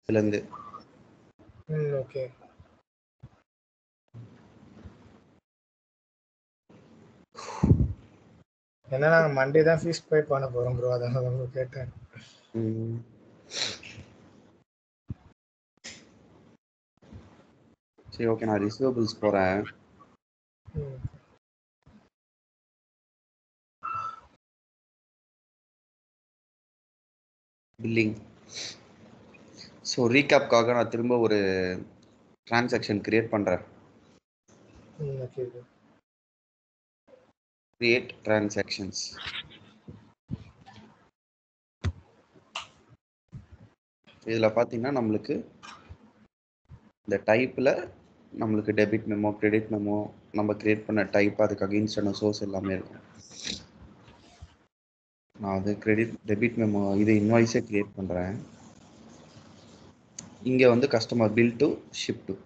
இதுலேருந்து ம் ஓகே ஏன்னா நாங்கள் மண்டே தான் ஃபீஸ் பே பண்ண போகிறோம் ப்ரோ அதனால தான் bro கேட்டேன் ம். சரி ஓகே நான் ரிசீவபிள்ஸ் போகிறேன் ம் பில்லிங் ஸோ ரீகேப்காக நான் திரும்ப ஒரு டிரான்சாக்ஷன் கிரியேட் பண்ணுறேன் ம் ஓகே ப்ரோ கிரியேட் டிரான்சாக்ஷன்ஸ் இதில் பார்த்தீங்கன்னா நம்மளுக்கு இந்த டைப்பில் நம்மளுக்கு டெபிட் மெமோ கிரெடிட் மெமோ நம்ம கிரியேட் பண்ண டைப் அதுக்கு அகெயின்ஸ்டான சோர்ஸ் எல்லாமே இருக்கும் நான் அது கிரெடிட் டெபிட் மெமோ இது இன்வாய்ஸே கிரியேட் பண்ணுறேன் இங்கே வந்து customer bill to ship to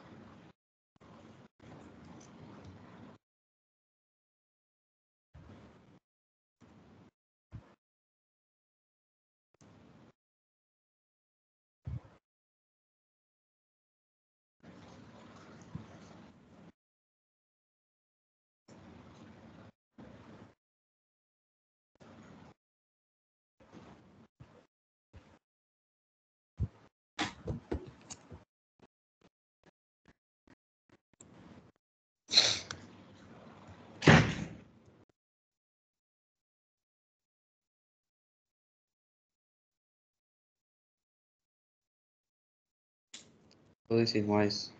Service invoice.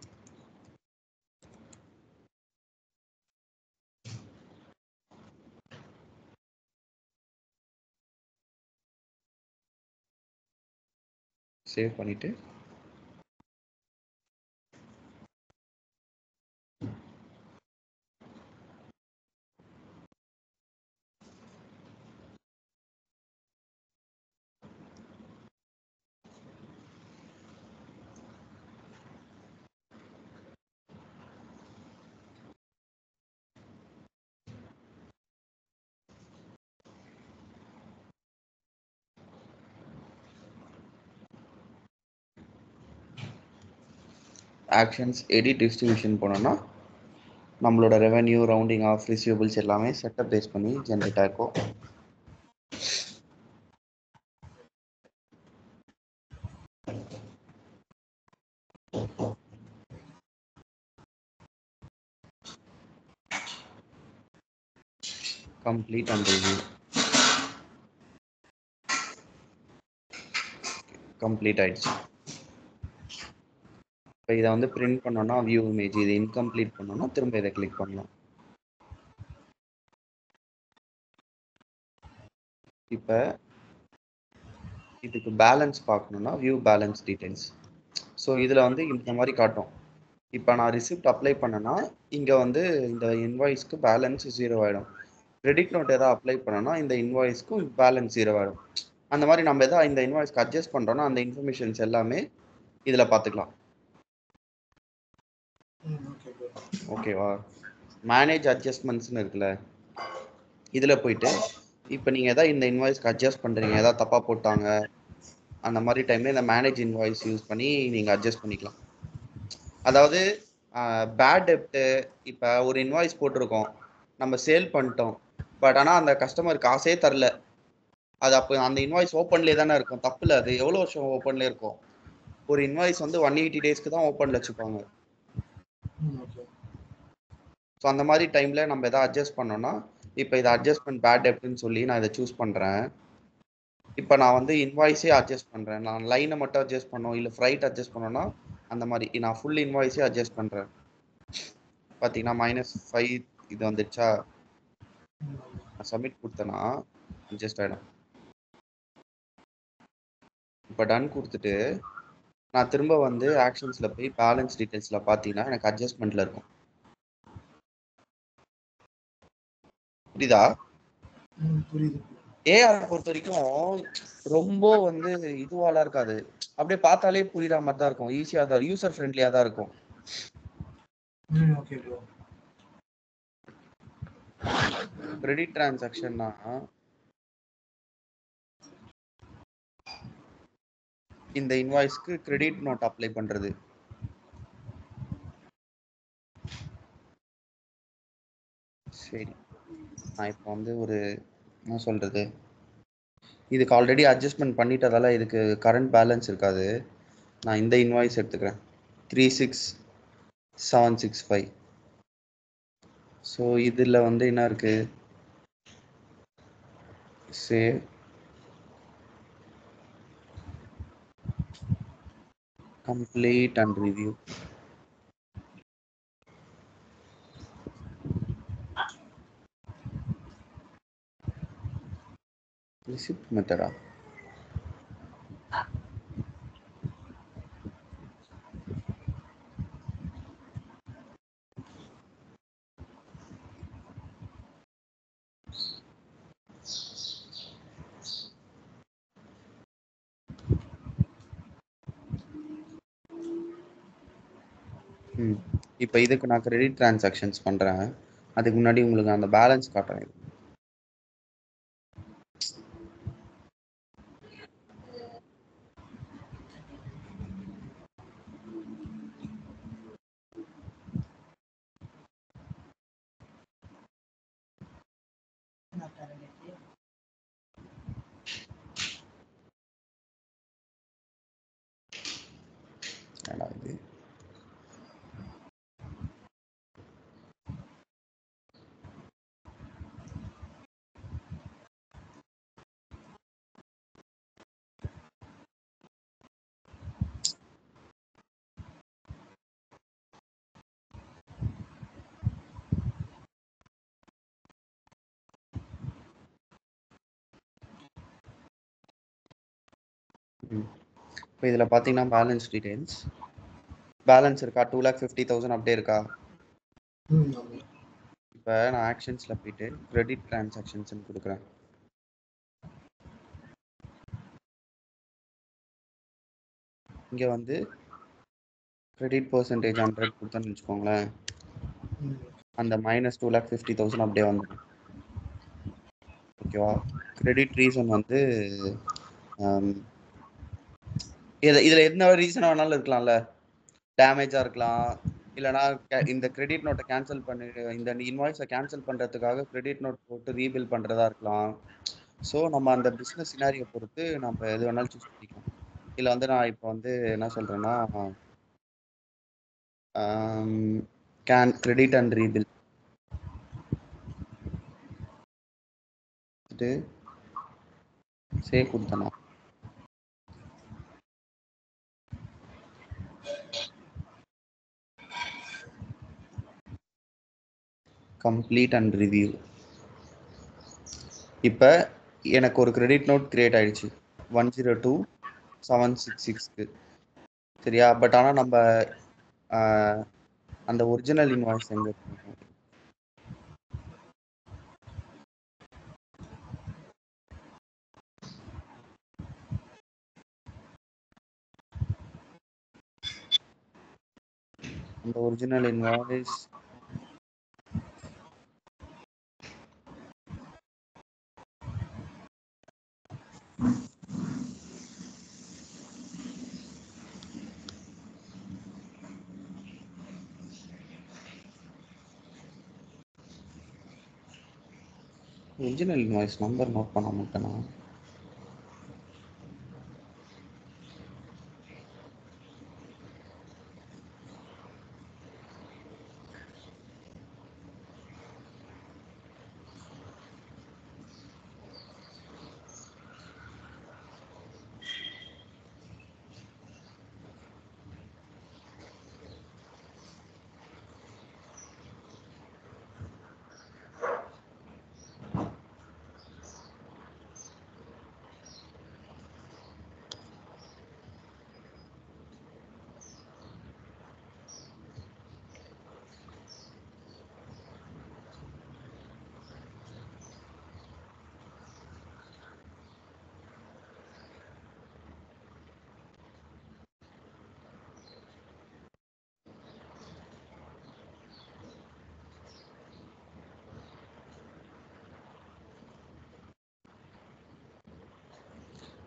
Save பண்ணிட்டு ஆக்ஷன்ஸ் எடிட் டிஸ்ட்ரிபியூஷன் போனோம்னா நம்மளோட ரெவென்யூ ரவுண்டிங் ஆஃப் ரிசீவபிள்ஸ் எல்லாமே செட்டப் பேஸ் பண்ணி ஜென்ரேட் ஆகும் complete and review கம்ப்ளீட் ஆயிடுச்சு இப்போ இதை வந்து பிரிண்ட் பண்ணோம்னா வியூ இமேஜ் இது இன்கம்ப்ளீட் பண்ணோம்னா திரும்ப இதை கிளிக் பண்ணலாம் இப்போ இதுக்கு பேலன்ஸ் பார்க்கணும்னா வியூ பேலன்ஸ் டீடைல்ஸ் ஸோ இதில் வந்து இந்த மாதிரி காட்டும் இப்போ நான் ரிசிப்ட் அப்ளை பண்ணேன்னா இங்கே வந்து இந்த இன்வாய்ஸ்க்கு பேலன்ஸ் ஜீரோ ஆகிடும் கிரெடிட் நோட் எதாவது அப்ளை பண்ணோன்னா இந்த இன்வாய்ஸ்க்கும் பேலன்ஸ் ஜீரோ ஆகிடும் அந்த மாதிரி நம்ம எதாவது இந்த இன்வாய்ஸ்க்கு அட்ஜஸ்ட் பண்ணுறோன்னா அந்த இன்ஃபர்மேஷன்ஸ் எல்லாமே இதில் பார்த்துக்கலாம் ம் ஓகே ப்ரோ ஓகேவா மேனேஜ் அட்ஜஸ்ட்மெண்ட்ஸ்னு இருக்குல்ல இதில் போயிட்டு இப்போ நீங்கள் எதாவது இந்த இன்வாய்ஸ்க்கு அட்ஜஸ்ட் பண்ணுறீங்க எதாவது தப்பாக போட்டாங்க அந்த மாதிரி டைமில் இந்த மேனேஜ் இன்வாய்ஸ் யூஸ் பண்ணி நீங்கள் அட்ஜஸ்ட் பண்ணிக்கலாம் அதாவது பேட் டெப்ட்டு இப்போ ஒரு இன்வாய்ஸ் போட்டிருக்கோம் நம்ம சேல் பண்ணிட்டோம் பட் ஆனால் அந்த கஸ்டமர் காசே தரல அது அப்போ அந்த இன்வாய்ஸ் ஓப்பன்லேயே தானே இருக்கும் தப்பில்ல அது எவ்வளோ வருஷம் ஓப்பன்லேயே இருக்கும் ஒரு இன்வாய்ஸ் வந்து ஒன் எயிட்டி டேஸ்க்கு தான் ஓப்பனில் வச்சுப்பாங்க ம் ஓகே ஸோ அந்த மாதிரி டைமில் நம்ம எதாவது அட்ஜஸ்ட் பண்ணோம்னா இப்போ இதை அட்ஜஸ்ட்மெண்ட் பேட் டெப்ட்னு சொல்லி நான் இதை சூஸ் பண்ணுறேன் இப்போ நான் வந்து இன்வாய்ஸே அட்ஜஸ்ட் பண்ணுறேன் நான் லைனை மட்டும் அட்ஜஸ்ட் பண்ணோம் இல்லை ஃப்ரைட் அட்ஜஸ்ட் பண்ணோன்னா அந்த மாதிரி நான் ஃபுல் இன்வாய்ஸே அட்ஜஸ்ட் பண்ணுறேன் பார்த்தீங்கன்னா மைனஸ் ஃபைவ் இது வந்துடுச்சா நான் சப்மிட் கொடுத்தேன்னா அட்ஜஸ்ட் ஆகிடும் இப்போ டன் கொடுத்துட்டு நான் திரும்ப வந்து ஆக்ஷன்ஸில் போய் பேலன்ஸ் டீட்டெயில்ஸில் பார்த்தீங்கன்னா எனக்கு அட்ஜஸ்ட்மெண்ட்டில் இருக்கும் புரியுதா ம் புரியுது ஏஆர் பொறுத்த வரைக்கும் ரொம்ப வந்து இதுவாலாம் இருக்காது அப்படியே பார்த்தாலே புரியுற மாதிரி தான் இருக்கும் ஈஸியாக தான் யூசர் ஃப்ரெண்ட்லியாக தான் இருக்கும் ம் ஓகே ப்ரோ கிரெடிட் டிரான்சாக்ஷன்னா இந்த இன்வாய்ஸ்க்கு கிரெடிட் நோட் அப்ளை பண்றது சரி நான் இப்போ வந்து ஒரு என்ன சொல்றது இதுக்கு ஆல்ரெடி அட்ஜஸ்ட்மெண்ட் பண்ணிட்டதால இதுக்கு கரண்ட் பேலன்ஸ் இருக்காது நான் இந்த இன்வாய்ஸ் எடுத்துக்கிறேன் three six seven six five so இதில் வந்து என்ன இருக்கு save complete and review receipt method ஆ ம் இப்போ இதுக்கு நான் கிரெடிட் டிரான்சாக்ஷன்ஸ் பண்ணுறேன் அதுக்கு முன்னாடி உங்களுக்கு அந்த பேலன்ஸ் காட்டுறேன் என்னடா இது இப்போ இதில் பார்த்தீங்கன்னா பேலன்ஸ் டீடைல்ஸ் பேலன்ஸ் இருக்கா டூ லேக் ஃபிஃப்டி தௌசண்ட் அப்படியே இருக்கா ம் ஆமா இப்போ நான் ஆக்ஷன்ஸில் போயிட்டு கிரெடிட் டிரான்சாக்ஷன்ஸ்னு கொடுக்குறேன் இங்கே வந்து கிரெடிட் பர்சன்டேஜ் ஹண்ட்ரட் கொடுத்தேன்னு வச்சுக்கோங்களேன் ம் அந்த minus two lakh fifty thousand அப்படியே வந்துடும் ஓகேவா கிரெடிட் ரீசன் வந்து ஆம், இது இதில் எந்த ரீசன் வேணாலும் இருக்கலாம்ல டேமேஜாக இருக்கலாம் இல்லைனா ca- இந்த கிரெடிட் நோட்டை கேன்சல் பண்ணி இந்த இன்வாய்ஸை கேன்சல் பண்ணுறதுக்காக கிரெடிட் நோட் போட்டு ரீபில் பண்ணுறதா இருக்கலாம் ஸோ நம்ம அந்த பிஸ்னஸ் சினாரியை பொறுத்து நம்ம எது வேணாலும் சூஸ் பண்ணிக்கலாம் இதில் வந்து நான் இப்போ வந்து என்ன சொல்கிறேன்னா can credit and rebill save கொடுத்தனா கம்ப்ளீட் அண்ட் ரிவ்யூ இப்போ எனக்கு ஒரு கிரெடிட் நோட் கிரியேட் ஆயிடுச்சு one zero two seven six சிக்ஸ்க்கு சரியா பட் ஆனால் நம்ம ஆஹ், அந்த ஒரிஜினல் இன்வாய்ஸ் எங்கே இருக்கு அந்த original invoice original invoice number note பண்ண மாட்டேனா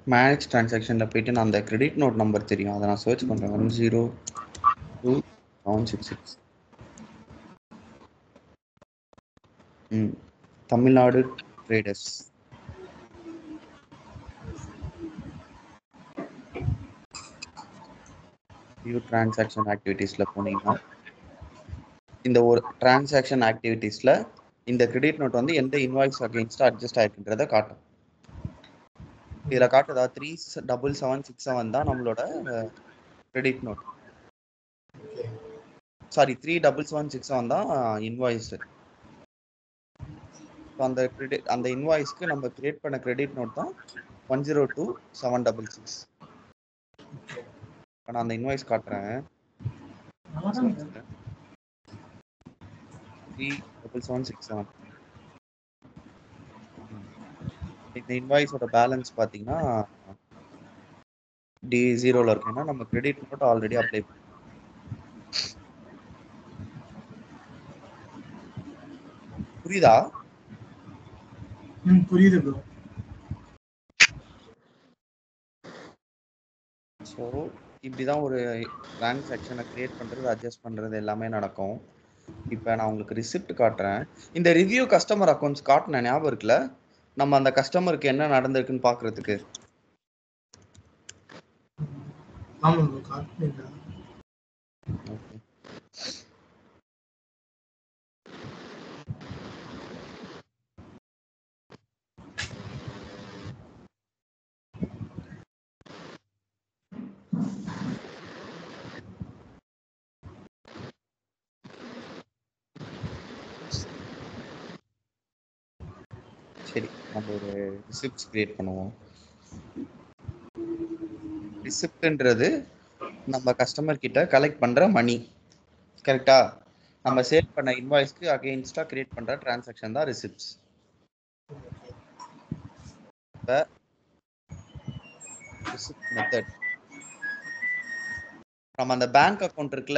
மேனேஜ் ட்ரான்சாக்ஷனில் போயிட்டு நான் அந்த கிரெடிட் நோட் நம்பர் தெரியும் அதை நான் சர்ச் பண்ணுறேன் one zero two seven six six ம் தமிழ்நாடு ட்ரேடர்ஸ் வியூ டிரான்சாக்ஷன் ஆக்டிவிட்டீஸில் போனீங்கன்னா இந்த ஒரு டிரான்சாக்ஷன் ஆக்டிவிட்டீஸில் இந்த கிரெடிட் நோட் வந்து எந்த இன்வாய்ஸ் அகேன்ஸ்டாக அட்ஜஸ்ட் ஆயிருக்குன்றதை காட்டும் இதில் காட்டுதா three double seven six seven தான் நம்மளோட credit note sorry three double seven six seven தான் இன்வாய்ஸு அந்த கிரெடிட் அந்த இன்வாய்ஸ்க்கு நம்ம கிரியேட் பண்ண கிரெடிட் நோட் தான் one zero two seven double six நான் அந்த இன்வாய்ஸ் காட்டுறேன் three double seven six seven இந்த இன்வாய்ஸோட பேலன்ஸ் பார்த்தீங்கன்னா டி ஜீரோவில் இருக்குன்னா நம்ம கிரெடிட் நோட் ஆல்ரெடி அப்ளை பண்ணி புரியுதா ம் புரியுது ப்ரோ ஸோ இப்படி தான் ஒரு டிரான்சாக்ஷனை கிரியேட் பண்ணுறது அட்ஜஸ்ட் பண்ணுறது எல்லாமே நடக்கும் இப்போ நான் உங்களுக்கு ரிசிப்ட் காட்டுறேன் இந்த ரிவ்யூ கஸ்டமர் அக்கௌண்ட்ஸ் காட்டின ஞாபகம் இருக்குல்ல நம்ம அந்த கஸ்டமருக்கு என்ன நடந்திருக்குன்னு பார்க்குறதுக்கு ஆமாம் ப்ரோ காட்டுனீங்களா சரி நம்ம ஒரு ரிசிப்ட்ஸ் கிரியேட் பண்ணுவோம் ரிசிப்ட்ன்றது நம்ம கஸ்டமர் கிட்ட கலெக்ட் பண்ற மணி கரெக்டா நம்ம சேல் பண்ண இன்வாய்ஸ்க்கு அகைன்ஸ்டா கிரியேட் பண்ற டிரான்சாக்ஷன் தான் ரிசிப்ட்ஸ் இப்போ ரிசிப்ட் மெத்தட் நம்ம அந்த பேங்க் அக்கவுண்ட் இருக்குல்ல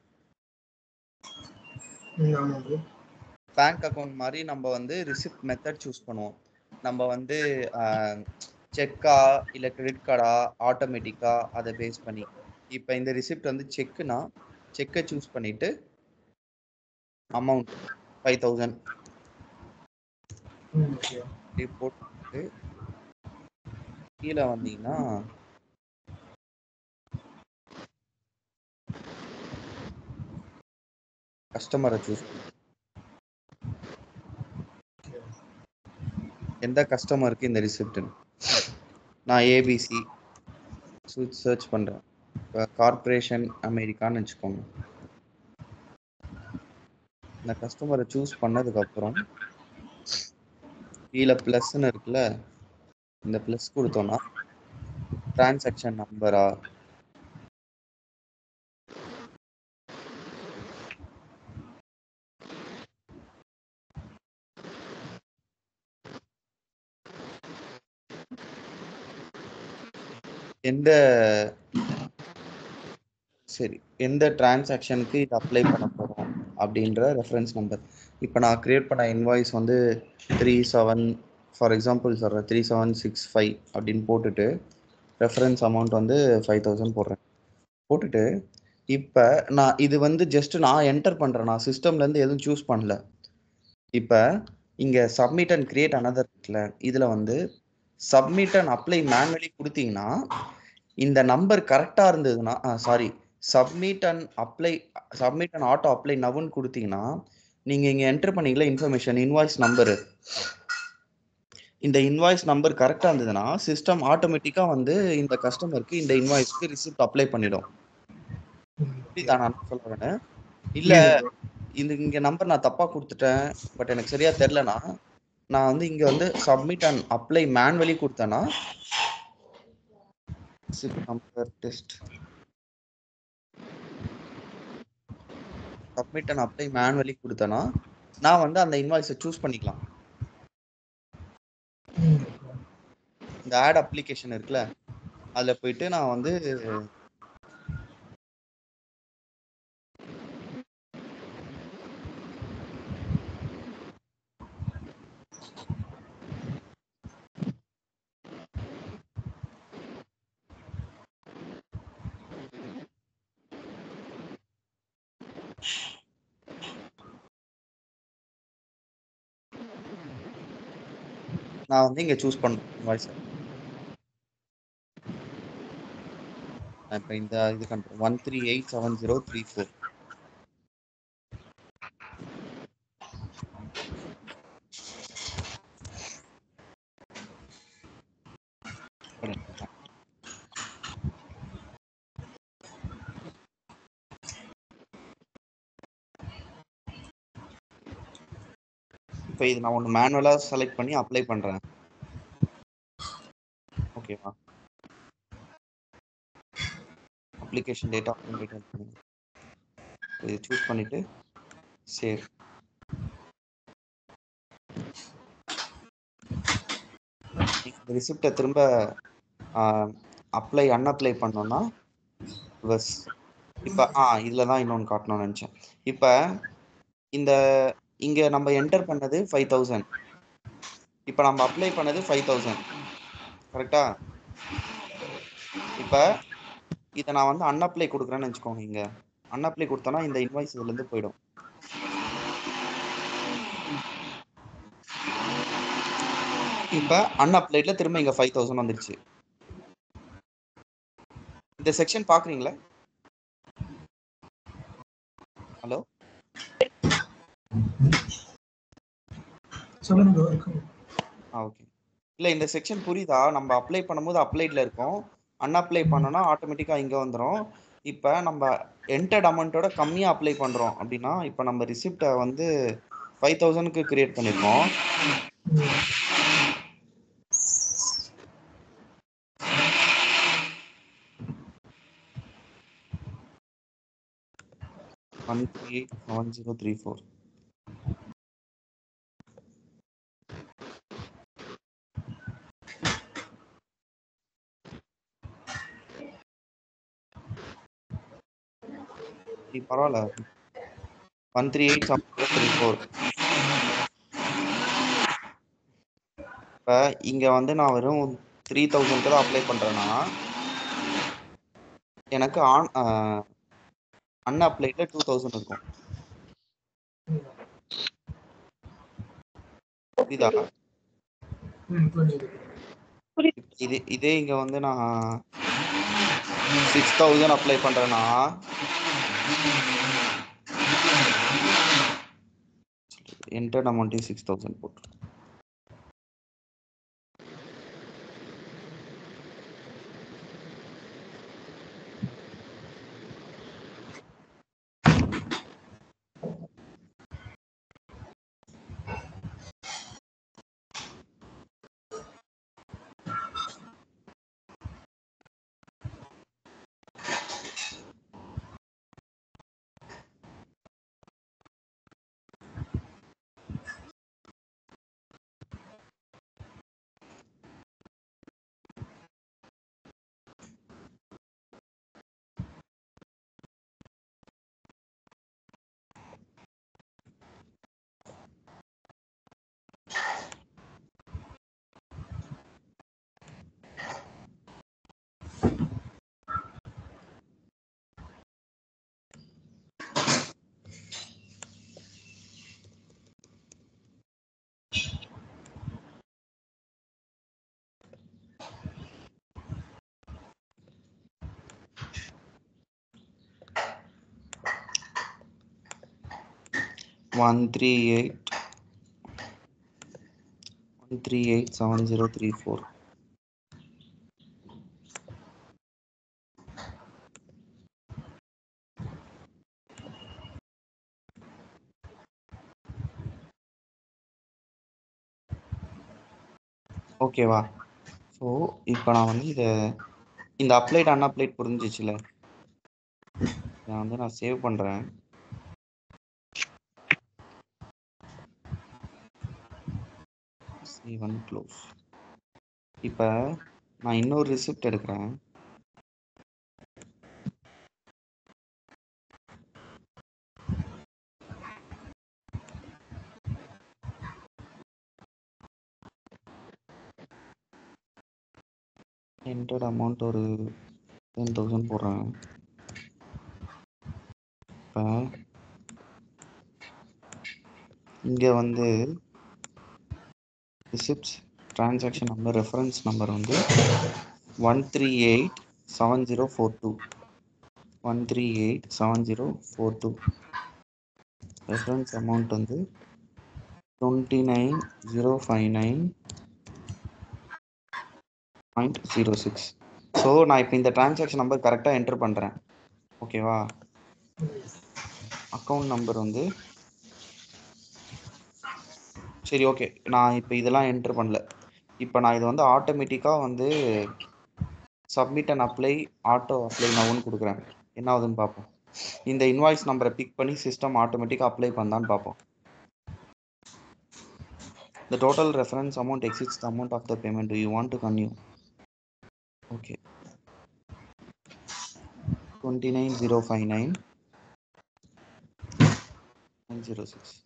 ம் ஆமாம் ப்ரோ பேங்க் அக்கவுண்ட் மாதிரி நம்ம வந்து ரிசிப்ட் மெத்தட் சூஸ் பண்ணுவோம் நம்ம வந்து செக்கா இல்லை கிரெடிட் கார்டா ஆட்டோமேட்டிக்கா அதை பேஸ் பண்ணி இப்போ இந்த ரிசிப்ட் வந்து செக்குனா செக்கை சூஸ் பண்ணிட்டு அமௌண்ட் ஃபைவ் தௌசண்ட் ம் ஓகே இப்படி போட்டு கீழே வந்தீங்கன்னா கஸ்டமரை சூஸ் எந்த கஸ்டமருக்கு இந்த ரிசிப்ட்னு நான் ஏபிசி சர்ச் பண்ணுறேன் இப்போ கார்ப்பரேஷன் அமெரிக்கான்னு வச்சுக்கோங்க இந்த கஸ்டமரை சூஸ் பண்ணதுக்கப்புறம் கீழே ப்ளஸ்ன்னு இருக்குல்ல இந்த ப்ளஸ் கொடுத்தோன்னா டிரான்சாக்ஷன் நம்பரா எந்த சரி எந்த டிரான்சாக்ஷனுக்கு இது அப்ளை பண்ண போகிறோம் அப்படின்ற ரெஃபரன்ஸ் நம்பர் இப்போ நான் கிரியேட் பண்ண இன்வாய்ஸ் வந்து த்ரீ செவன் ஃபார் எக்ஸாம்பிள் சொல்கிறேன் த்ரீ செவன் சிக்ஸ் ஃபைவ் அப்படின்னு போட்டுட்டு ரெஃபரன்ஸ் அமௌண்ட் வந்து ஃபைவ் தௌசண்ட் போடுறேன் போட்டுட்டு இப்போ நான் இது வந்து ஜஸ்ட் நான் என்டர் பண்ணுறேன் நான் சிஸ்டம்லேருந்து எதுவும் சூஸ் பண்ணல இப்போ இங்கே சப்மிட் அண்ட் கிரியேட் அனதர் இருக்குல்ல இதில் வந்து சப்மிட் அண்ட் அப்ளை மேனுவலி கொடுத்தீங்கன்னா இந்த நம்பர் கரெக்டாக இருந்ததுன்னா sorry submit and apply submit and auto apply நவுன்னு கொடுத்தீங்கன்னா நீங்கள் இங்கே என்டர் பண்ணீங்களா இன்ஃபர்மேஷன் இன்வாய்ஸ் நம்பரு இந்த இன்வாய்ஸ் நம்பர் கரெக்டாக இருந்ததுன்னா சிஸ்டம் ஆட்டோமேட்டிக்காக வந்து இந்த கஸ்டமருக்கு இந்த இன்வாய்ஸ்க்கு ரிசிப்ட் அப்ளை பண்ணிடும் புரியுதா நான் சொல்ல வரேன் இல்லை இந்த இங்கே நம்பர் நான் தப்பாக கொடுத்துட்டேன் பட் எனக்கு சரியா தெரிலனா நான் வந்து இங்கே வந்து சப்மிட் அண்ட் அப்ளை மேனுவலி கொடுத்தேன்னா number test submit and apply manually கொடுத்தேன்னா நான் வந்து அந்த இன்வாய்ஸை சூஸ் பண்ணிக்கலாம் ம் இந்த ஆட் அப்ளிகேஷன் இருக்குல்ல அதில் போயிட்டு நான் வந்து நான் வந்து இங்க சூஸ் பண்ணேன் வாய்ஸ் இப்போ இந்த இது control one three eight seven zero three four இப்போ இது நான் ஒன்று மேனுவலாக செலக்ட் பண்ணி அப்ளை பண்ணுறேன் ஓகேவா அப்ளிகேஷன் டேட்டா இது சூஸ் பண்ணிட்டு சேவ் இந்த ரிசிப்டை திரும்ப அப்ளை அன்அப்ளை பண்ணோம்னா பஸ் இப்போ ஆ இதில் தான் இன்னொன்று காட்டணும்னு நினச்சேன் இப்போ இந்த இங்கே நம்ம என்டர் பண்ணது ஃபைவ் தௌசண்ட் இப்போ நம்ம அப்ளை பண்ணது ஃபைவ் தௌசண்ட் கரெக்டா இப்போ இதை நான் வந்து அன்அப்ளை கொடுக்குறேன்னு வச்சுக்கோங்க இங்கே அன்அப்ளை கொடுத்தோன்னா இந்த இன்வாய்ஸ் இதுலேருந்து போயிடும் இப்போ அன்அப்ளைடில் திரும்ப இங்கே ஃபைவ் தௌசண்ட் வந்துருச்சு இந்த செக்ஷன் பார்க்குறீங்களா ஹலோ சொல்லுங்க bro, இருக்கும் ஆ ஓகே இல்லை இந்த செக்ஷன் புரியுதா நம்ம அப்ளை பண்ணும்போது அப்ளைடில் இருக்கும் அன்அப்ளை பண்ணோன்னா ஆட்டோமேட்டிக்காக இங்கே வந்துடும் இப்போ நம்ம என்டர்ட் அமௌண்ட்டோட கம்மியாக அப்ளை பண்ணுறோம் அப்படின்னா இப்போ நம்ம ரிசிப்டை வந்து ஃபைவ் தௌசண்ட்க்கு கிரியேட் பண்ணியிருக்கோம் ம். One three seven zero three four பரவாயில்ல one three eight seven zero three four இப்போ இங்கே வந்து நான் வெறும் த்ரீ தௌசண்ட்க்கு தான் அப்ளை பண்ணுறேன்னா எனக்கு ஆன் அன்அப்ளைடில் டூ தௌசண்ட் இருக்கும் புரியுதா ம், புரிஞ்சுது இது இதே இங்க வந்து நான் சிக்ஸ் தௌசண்ட் அப்ளை பண்றேன்னா என்டர் அமௌண்ட் சிக்ஸ் தௌசண்ட் போட்டு one three eight one three eight seven zero three four ஓகேவா ஸோ இப்போ நான் வந்து இதை இந்த அப்ளைட் அன்அப்ளைட் புரிஞ்சிச்சுல நான் வந்து நான் சேவ் பண்ணுறேன் சி ஒன் க்ளோஸ் இப்போ நான் இன்னொரு ரிசிப்ட் எடுக்கிறேன் என்டர்ட் அமௌண்ட் ஒரு டென் தௌசண்ட் போடுறேன் இப்போ இங்கே வந்து receipts transaction number reference number வந்து one three eight seven zero four two one three eight seven zero four two reference amount வந்து twenty nine zero five nine point zero six so நான் இப்போ இந்த transaction number கரெக்டாக enter பண்ணுறேன் ஓகேவா account number வந்து சரி ஓகே நான் இப்போ இதெல்லாம் என்டர் பண்ணல இப்போ நான் இது வந்து ஆட்டோமேட்டிக்காக வந்து submit and apply auto apply நவுன்னு கொடுக்குறேன் என்ன ஆகுதுன்னு பார்ப்போம் இந்த இன்வாய்ஸ் நம்பரை பிக் பண்ணி சிஸ்டம் ஆட்டோமேட்டிக்காக அப்ளை பண்ணான்னு பார்ப்போம் The total reference amount exceeds the amount of the payment. Do you want to continue? Okay. 29059 906.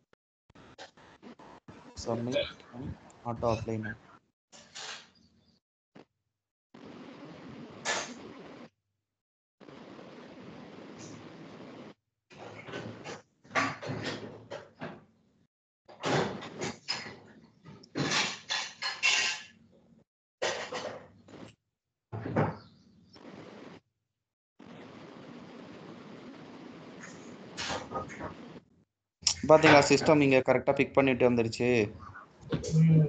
Submit and auto apply now. பாத்தீங்களா சிஸ்டம் இங்க கரெக்டா பிக் பண்ணிட்டு வந்துருச்சு ம்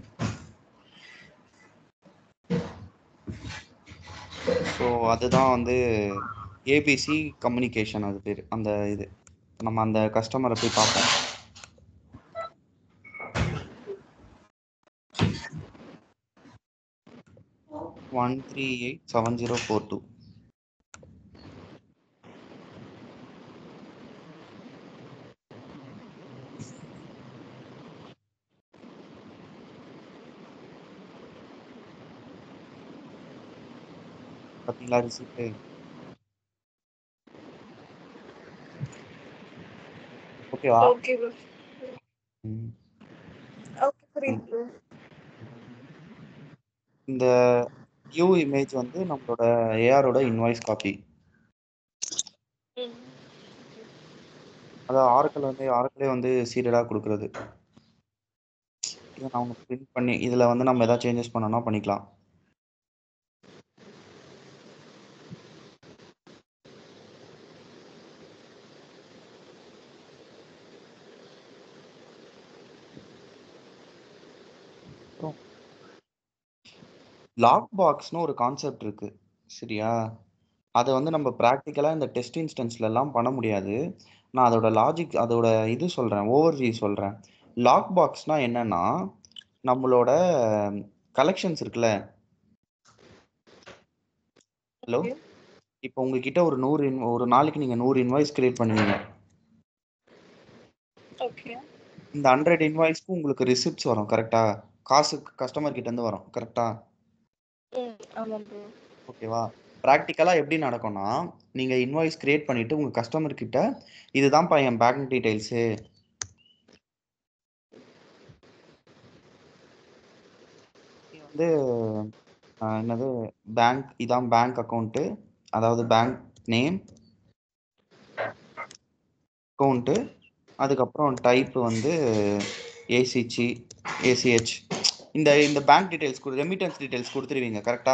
ஸோ அதுதான் வந்து ஏபிசி கம்யூனிகேஷன் அது பேர் அந்த இது நம்ம அந்த கஸ்டமரை போய் பார்ப்போம் one three eight seven zero four two பார்த்தீங்களா ரிசிப்ட் ஓகேவா ஓகே ப்ரோ ம். ஓகே புரியுது ப்ரோ இந்த வியூ இமேஜ் வந்து நம்மளோட ஏஆரோட இன்வாய்ஸ் காப்பி ம் அதான் ஆரக்கிள் வந்து ஆரக்கிளே வந்து சீரியலாக கொடுக்குறது இதை நான் உங்களுக்கு பிரிண்ட் பண்ணி இதில் வந்து நம்ம எதாவது சேஞ்சஸ் பண்ணோம்னா பண்ணிக்கலாம் லாக் பாக்ஸ்னு ஒரு கான்செப்ட் இருக்கு சரியா அதை வந்து நம்ம ப்ராக்டிக்கலாக இந்த டெஸ்ட் இன்ஸ்டன்ஸ்ல எல்லாம் பண்ண முடியாது நான் அதோட லாஜிக் அதோட இது சொல்கிறேன் ஓவர் வியூ சொல்கிறேன் லாக் பாக்ஸ்னா என்னன்னா நம்மளோட கலெக்ஷன்ஸ் இருக்குல்ல ஹலோ Okay. இப்போ உங்ககிட்ட ஒரு நூறு in- ஒரு நாளைக்கு நீங்கள் நூறு இன்வாய்ஸ் கிரியேட் பண்ணுவீங்க ஓகே இந்த ஹண்ட்ரட் இன்வாய்ஸ்க்கு உங்களுக்கு ரிசிப்ட்ஸ் வரும் கரெக்டா காசு கஸ்டமர் கிட்ட இருந்து வரும் கரெக்டா ம் ஆமாம் ப்ரோ ஓகேவா ப்ராக்டிக்கலாக எப்படி நடக்கும்னா நீங்கள் இன்வாய்ஸ் கிரியேட் பண்ணிவிட்டு உங்கள் கஸ்டமர் கிட்ட இதுதான்ப்பா என் பேங்க் டீடைல்ஸு வந்து ஆஹ், என்னது பேங்க் இதான் பேங்க் அக்கௌண்ட்டு அதாவது பேங்க் நேம் அக்கௌண்ட்டு அதுக்கப்புறம் டைப் வந்து ஏசிச்சி ஏசிஹெச் இந்த இந்த பேங்க் டீடைல்ஸ் கொடு ரெமிட்டன்ஸ் டீடைல்ஸ் கொடுத்துருவீங்க கரெக்டா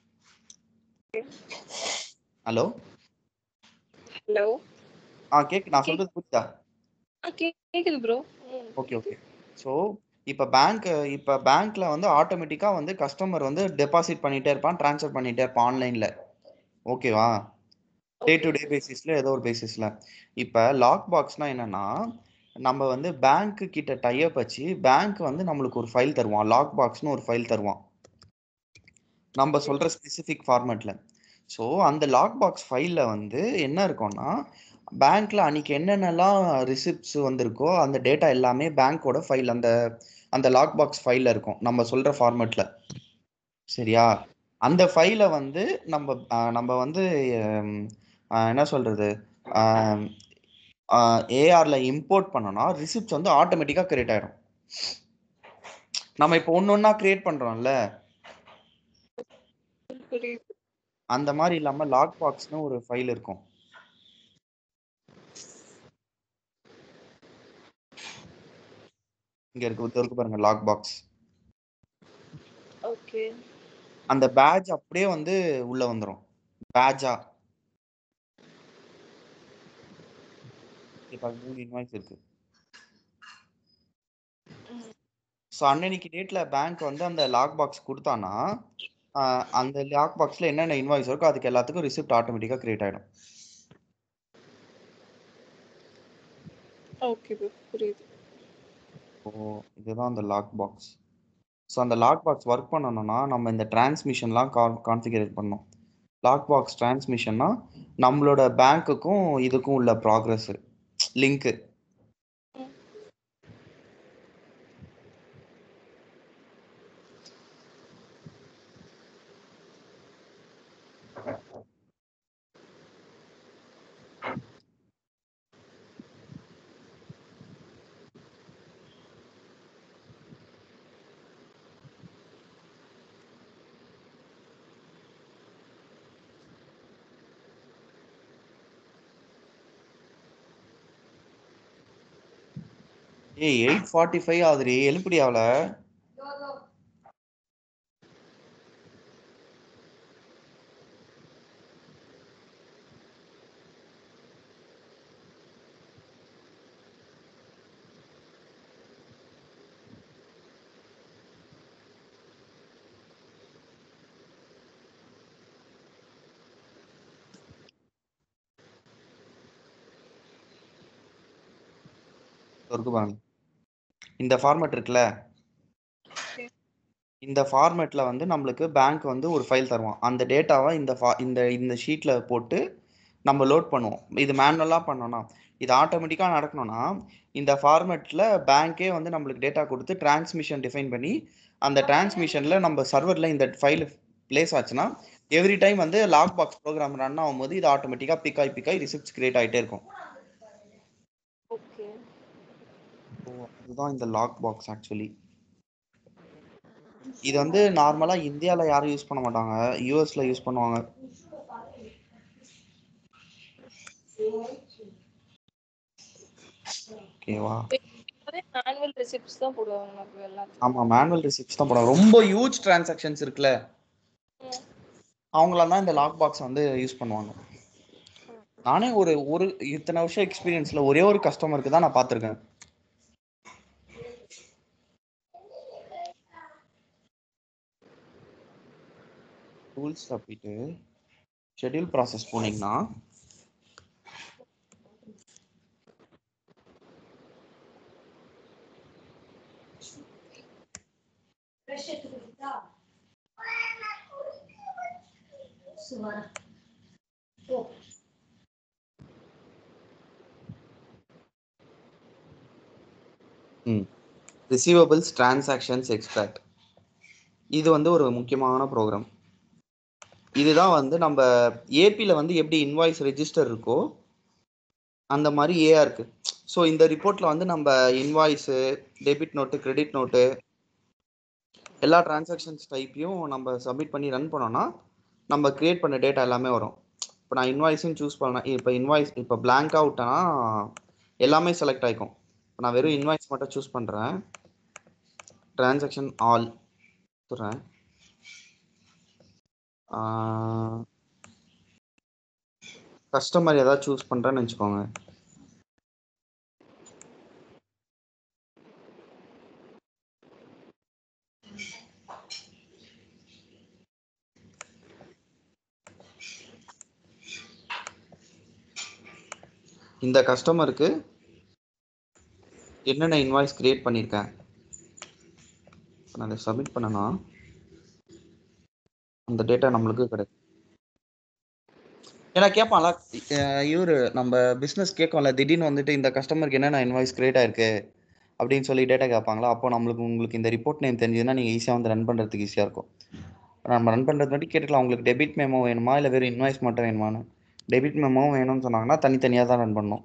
ஹலோ ஹலோ ஆ கேக் நான் சொல்றது புரியுதா ஆ கேக்குது ப்ரோ ம் ஓகே ஓகே ஸோ இப்போ பேங்க் இப்போ பேங்க்ல வந்து ஆட்டோமேட்டிக்காக வந்து கஸ்டமர் வந்து டெபாசிட் பண்ணிட்டே இருப்பான் ட்ரான்ஸ்ஃபர் பண்ணிட்டே இருப்பான் ஆன்லைனில் ஓகேவா டே டு டே பேசிஸில் ஏதோ ஒரு பேசிஸில் இப்போ லாக் பாக்ஸ்னா என்னன்னா நம்ம வந்து பேங்க் கிட்ட டைப் வச்சு பேங்க் வந்து நம்மளுக்கு ஒரு ஃபைல் தருவான் லாக் பாக்ஸ்னு ஒரு ஃபைல் தருவான் நம்ம சொல்ற ஸ்பெசிஃபிக் ஃபார்மேட்ல ஸோ அந்த லாக் பாக்ஸ் ஃபைலில் வந்து என்ன இருக்கும்னா பேங்க்ல அன்னைக்கு என்னென்னலாம் ரிசிப்ட்ஸ் வந்திருக்கோ அந்த டேட்டா எல்லாமே பேங்க்கோட ஃபைல் அந்த அந்த லாக் பாக்ஸ் ஃபைலில் இருக்கும் நம்ம சொல்ற ஃபார்மேட்ல சரியா அந்த ஃபைலை வந்து நம்ம ஆஹ் நம்ம வந்து ஹம், ஆஹ் என்ன சொல்றது ஏஆர்ல இம்போர்ட் பண்ணோம்னா ரிசிப்ட்ஸ் வந்து ஆட்டோமேட்டிக்காக கிரியேட் ஆயிடும் நம்ம இப்போ ஒன்று ஒன்றா கிரியேட் பண்றோம்ல புரியுது அந்த மாதிரி இல்லாம லாக் பாக்ஸ்னு ஒரு ஃபைல் இருக்கும் இங்க இருக்கு இது இருக்கு பாருங்க லாக் பாக்ஸ் ஓகே அந்த பேட்ச் அப்படியே வந்து உள்ள வந்துரும் பேட்சா இப்போ மூணு இன்வாய்ஸ் இருக்கு ஸோ அன்னன்னைக்கு டேட்ல பேங்க் வந்து அந்த லாக் பாக்ஸ் கொடுத்தானா ஆஹ் அந்த லாக் பாக்ஸ்ல என்னென்ன இன்வாய்ஸ் இருக்கோ அதுக்கு எல்லாத்துக்கும் ரிசிப்ட் ஆட்டோமேட்டிக்கா கிரியேட் ஆயிடும் ஓகே ப்ரோ புரியுது ஸோ இதுதான் அந்த லாக் பாக்ஸ் ஸோ அந்த லாக் பாக்ஸ் ஒர்க் பண்ணணும்னா நம்ம இந்த டிரான்ஸ்மிஷன்லாம் கான்ஃபிகரேட் பண்ணணும் லாக் பாக்ஸ் டிரான்ஸ்மிஷன்னா நம்மளோட பேங்க்குக்கும் இதுக்கும் உள்ள ப்ராக்ரஸ் லிங்க்கு ஏய் எயிட் ஃபார்ட்டி ஃபைவ் ஆகுதுரி எழுப்பிடி அவளை இருக்கு பாருங்க இந்த ஃபார்மேட் இருக்குல்ல Okay. இந்த ஃபார்மேட்ல வந்து நம்மளுக்கு பேங்க் வந்து ஒரு ஃபைல் தருவான் அந்த டேட்டாவை இந்த fa- இந்த இந்த ஷீட்ல போட்டு நம்ம லோட் பண்ணுவோம் இது மேனுவலாக பண்ணோம்னா இது ஆட்டோமேட்டிக்காக நடக்கணும்னா இந்த ஃபார்மேட்ல பேங்க்கே வந்து நம்மளுக்கு டேட்டா கொடுத்து டிரான்ஸ்மிஷன் டிஃபைன் பண்ணி அந்த டிரான்ஸ்மிஷன்ல நம்ம சர்வர்ல இந்த ஃபைல் பிளேஸ் ஆச்சுன்னா எவ்ரி டைம் வந்து லாக் பாக்ஸ் ப்ரோக்ராம் ரன் ஆகும்போது இது ஆட்டோமேட்டிக்காக பிக் ஆகி பிக் ஆகி ரிசிப்ட்ஸ் கிரியேட் ஆகிட்டே இருக்கும் ஓகே ஸோ அதுதான் இந்த லாக் பாக்ஸ் ஆக்சுவலி இது வந்து நார்மலா இந்தியால யாரும் யூஸ் பண்ண மாட்டாங்க யூஎஸ்ல யூஸ் பண்ணுவாங்க ஓகேவா அதே மேனுவல் ரெசிப்ட்ஸ் தான் போடுவாங்க நம்ம எல்லாத்துக்கும் ஆமா மேனுவல் ரிசிப்ட்ஸ் தான் போடுவாங்க ரொம்ப ஹியூஜ் டிரான்சாக்ஷன்ஸ் இருக்குல்ல ம். அவங்களாம் தான் இந்த லாக் பாக்ஸ் வந்து யூஸ் பண்ணுவாங்க நானே ஒரு ஒரு இத்தனை வருஷம் எக்ஸ்பீரியன்ஸ்ல ஒரே ஒரு கஸ்டமருக்கு தான் நான் பார்த்துருக்கேன் டூல்ஸ்ல போயிட்டு ஷெட்யூல் ப்ராசஸ் போனீங்கன்னா ம் ரிசீவபிள்ஸ் டிரான்சாக்ஷன்ஸ் எக்ஸ்ட்ராக்ட் இது வந்து ஒரு முக்கியமான ப்ரோக்ராம் இதுதான் வந்து நம்ம ஏபியில் வந்து எப்படி இன்வாய்ஸ் ரெஜிஸ்டர் இருக்கோ அந்த மாதிரி ஏஆர் இருக்கு ஸோ இந்த ரிப்போர்ட்ல வந்து நம்ம invoice debit note credit note எல்லா டிரான்சாக்ஷன்ஸ் டைப்பையும் நம்ம சப்மிட் பண்ணி ரன் பண்ணோம்னா நம்ம கிரியேட் பண்ண டேட்டா எல்லாமே வரும் இப்போ நான் இன்வாய்ஸும் சூஸ் பண்ணேன் இப்போ இன்வாய்ஸ் இப்போ பிளாங்காக விட்டேன்னா எல்லாமே செலக்ட் ஆகிக்கும் இப்போ நான் வெறும் இன்வாய்ஸ் மட்டும் சூஸ் பண்ணுறேன் டிரான்சாக்ஷன் ஆல் சொல்கிறேன் கஸ்டமர் ஏதாவது சூஸ் பண்ணுறேன்னு வச்சுக்கோங்க இந்த கஸ்டமருக்கு என்னென்ன இன்வாய்ஸ் கிரியேட் பண்ணியிருக்கேன் இப்ப நான் அதை சப்மிட் பண்ணனா அந்த டேட்டா நம்மளுக்கு கிடைக்கும் ஏன்னா கேட்பான்ல இவரு நம்ம பிஸ்னஸ் கேட்கும்ல திடீர்னு வந்துட்டு இந்த கஸ்டமருக்கு என்னென்ன இன்வாய்ஸ் கிரியேட் ஆயிருக்கு அப்படின்னு சொல்லி டேட்டா கேட்பாங்களா அப்போ நம்மளுக்கு உங்களுக்கு இந்த ரிப்போர்ட் நேம் தெரிஞ்சதுன்னா நீங்கள் ஈஸியாக வந்து ரன் பண்ணுறதுக்கு ஈஸியாக இருக்கும் நம்ம ரன் பண்ணுறது மட்டும் கேட்டுக்கலாம் உங்களுக்கு டெபிட் மெமோ வேணுமா இல்லை வெறும் இன்வாய்ஸ் மட்டும் வேணுமான்னு டெபிட் மெமோ வேணும்னு சொன்னாங்கன்னா தனித்தனியாக தான் ரன் பண்ணணும்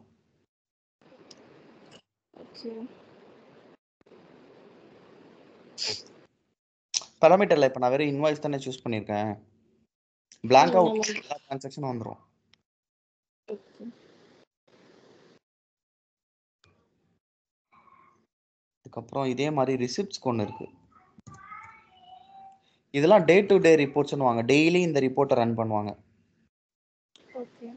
ஓகே பராமீட்டரில் இப்போ நான் வெறும் இன்வாய்ஸ் தானே சூஸ் பண்ணியிருக்கேன் பிளாங்காக ஆமா. எல்லா டிரான்சாக்ஷனும் வந்துடும் ஓகே அதுக்கப்புறம் இதே மாதிரி ரிசிப்ட்ஸ்க்கு ஒன்று இருக்கு இதெல்லாம் டே டு டே ரிப்போர்ட்ஸ்னு வாங்க டெய்லி இந்த ரிப்போர்ட்டை ரன் பண்ணுவாங்க ஓகே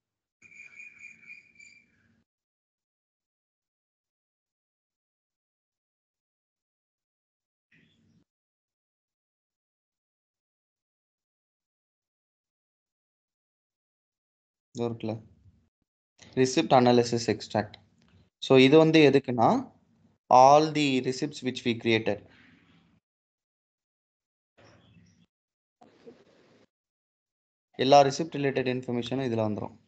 இது இருக்குல்ல ரிசிப்ட் அனாலிசிஸ் எக்ஸ்ட்ராக்ட் ஸோ இது வந்து எதுக்குன்னா all the receipts which we created எல்லா ரிசிப்ட் ரிலேட்டட் இன்ஃபர்மேஷனும் இதில் வந்துடும்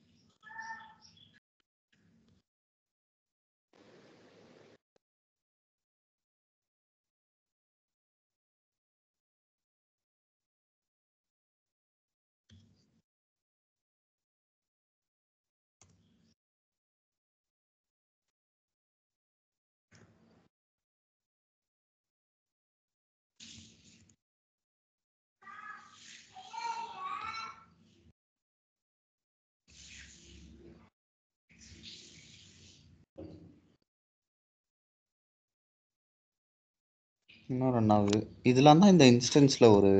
இன்னும் ரெண்டாவது இதெல்லாம் தான் இந்த இன்ஸ்டன்ஸில் ஒரு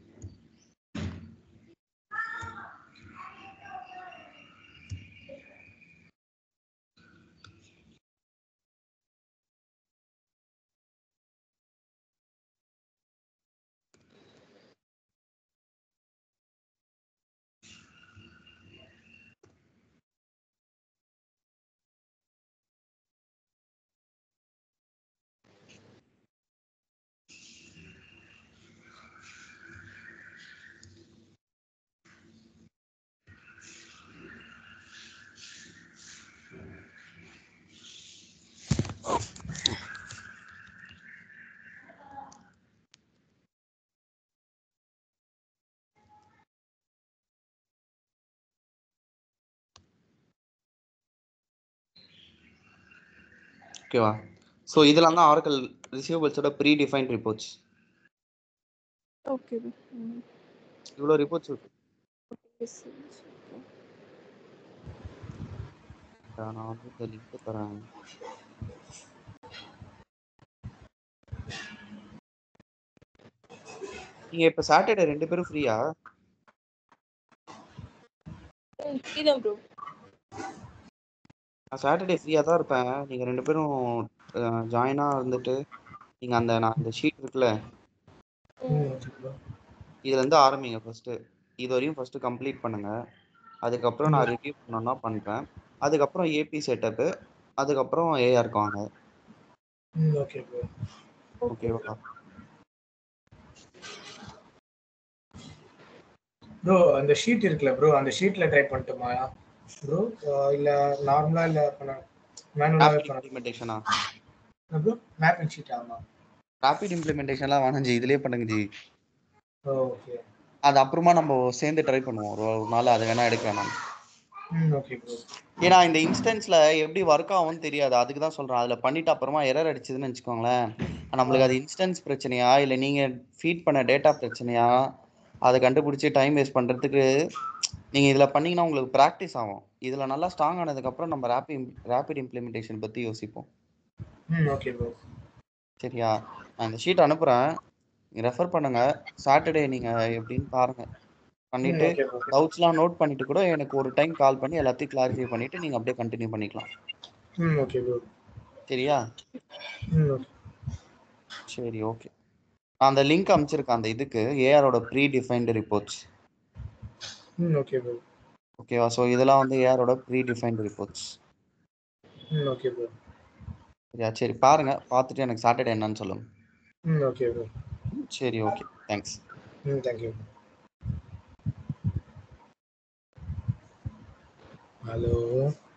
ஓகேவா ஸோ இதெல்லாம் தான் ஆர்கல் ரிசீவபிள்ஸோட ப்ரீ டிஃபைன்ட் ரிப்போர்ட்ஸ் ஓகே ம் இவ்வளோ ரிப்போர்ட்ஸ் இருக்கு எஸ் ஓகே நான் வந்து இந்த லிங்க் தரேன் நீங்கள் இப்போ சாட்டர்டே ரெண்டு பேரும் ஃப்ரீயா ம் ஃப்ரீதான் ப்ரோ நான் சாட்டர்டே ஃப்ரீயாக தான் இருப்பேன் நீங்கள் ரெண்டு பேரும் ஜாயினாக இருந்துட்டு நீங்கள் அந்த நான் அந்த ஷீட் இருக்குல்ல ம் ஓகே ப்ரோ இதுலேருந்து ஆரம்பிங்க ஃபஸ்ட்டு இது வரையும் ஃபஸ்ட்டு கம்ப்ளீட் பண்ணுங்கள் அதுக்கப்புறம் நான் ரிவ்யூ பண்ணணும்னா பண்ணுறேன் அதுக்கப்புறம் ஏபி செட்டப்பு அதுக்கப்புறம் ஏஆருக்கு வாங்க ம் ஓகே ப்ரோ ஓகேவா ப்ரோ அந்த ஷீட் இருக்குல்ல ப்ரோ அந்த ஷீட்ல டைப் பண்ணட்டுமா ப்ரோ இல்ல நார்மலா இல்ல பண்ண மேனுவலாவே பண்ண இம்ப்ளிமெண்டேஷனா ப்ரோ மேப் அண்ட் ஷீட் ஆமா ராபிட் இம்ப்ளிமெண்டேஷன்லாம் வேணாம் ஜி இதுலேயே பண்ணுங்க ஜி ஓகே அது அப்புறமா நம்ம சேர்ந்து ட்ரை பண்ணுவோம் ஒரு ஒரு நாள் அதை வேணா எடுக்க வேணாம் ம் ஓகே ப்ரோ ஏன்னா இந்த இன்ஸ்டன்ஸ்ல எப்படி ஒர்க் ஆகும்னு தெரியாது அதுக்கு தான் சொல்றேன் அதுல பண்ணிட்டு அப்புறமா எரர் அடிச்சதுன்னு வச்சுக்கோங்களேன் நம்மளுக்கு அது இன்ஸ்டன்ஸ் பிரச்சனையா இல்ல நீங்க ஃபீட் பண்ண டேட்டா பிரச்சனையா அதை கண்டுபிடிச்சி டைம் வேஸ்ட் பண்றதுக்கு நீங்க இதுல பண்ணீங்கன்னா உங்களுக்கு ப்ராக்டிஸ் ஆகும் இதுல நல்லா ஸ்ட்ராங் ஆனதுக்கு அப்புறம் நம்ம ரேபிட் ரேபிட் இம்ப்ளிமெண்டேஷன் பத்தி யோசிப்போம் ம் ஓகே ப்ரோ சரியா நான் இந்த ஷீட் அனுப்புறேன் நீங்க ரெஃபர் பண்ணுங்க சாட்டர்டே நீங்க எப்படின்னு பாருங்க பண்ணிட்டு ஓகே ப்ரோ டவுட்ஸ்லாம் நோட் பண்ணிட்டு கூட எனக்கு ஒரு டைம் கால் பண்ணி எல்லாத்தையும் கிளாரிஃபை பண்ணிட்டு நீங்க அப்படியே கண்டினியூ பண்ணிக்கலாம் ம் ஓகே ப்ரோ சரியா ம் ஓகே சரி ஓகே நான் அந்த லிங்க் அமைச்சிருக்கேன் அந்த இதுக்கு ஏஆரோட ப்ரீ டிஃபைன்டு ரிப்போர்ட்ஸ் ம் ஓகே ப்ரோ ஓகேவா ஸோ இதெல்லாம் வந்து ஏஆரோட ப்ரீ டிஃபைன்டு ரிப்போர்ட்ஸ் ம் ஓகே ப்ரோ சரியா சரி பாருங்க பார்த்துட்டு எனக்கு சாட்டர்டே என்னன்னு சொல்லுங்க ம் ஓகே ப்ரோ சரி ஓகே தேங்க்ஸ் ம் தேங்க்யூ ஹலோ